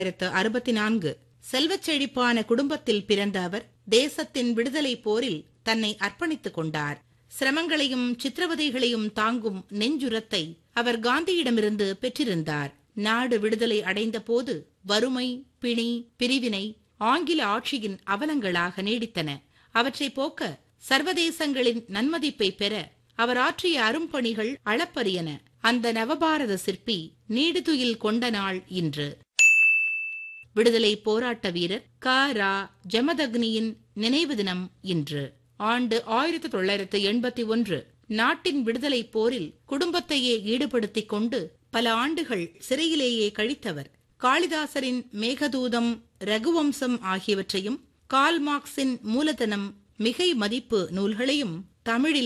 ஆயிரத்து அறுபத்தி நான்கு செல்வச் செழிப்பான குடும்பத்தில் பிறந்த அவர் தேசத்தின் விடுதலை போரில் தன்னை அர்ப்பணித்துக் கொண்டார் சிரமங்களையும் சித்திரவதைகளையும் தாங்கும் நெஞ்சுரத்தை அவர் காந்தியிடமிருந்து பெற்றிருந்தார் நாடு விடுதலை அடைந்த போது வறுமை பிணி பிரிவினை ஆங்கில ஆட்சியின் அவலங்களாக நீடித்தன அவற்றை போக்க சர்வதேசங்களின் நன்மதிப்பை பெற அவர் ஆற்றிய அரும்பணிகள் அளப்பரியன அந்த நவபாரத சிற்பி நீடுதுயில் கொண்ட நாள் இன்று விடுதலை போராட்ட வீரர் க ரா ஜமதக்னியின் நினைவு தினம் இன்று ஆண்டு ஆயிரத்தி தொள்ளாயிரத்து எண்பத்தி ஒன்று நாட்டின் விடுதலை போரில் குடும்பத்தையே ஈடுபடுத்திக் கொண்டு பல ஆண்டுகள் சிறையிலேயே கழித்தவர் காளிதாசரின் மேகதூதம் ரகுவம்சம் ஆகியவற்றையும் கால் மார்க்சின் மூலதனம் மிகை மதிப்பு நூல்களையும் தமிழில்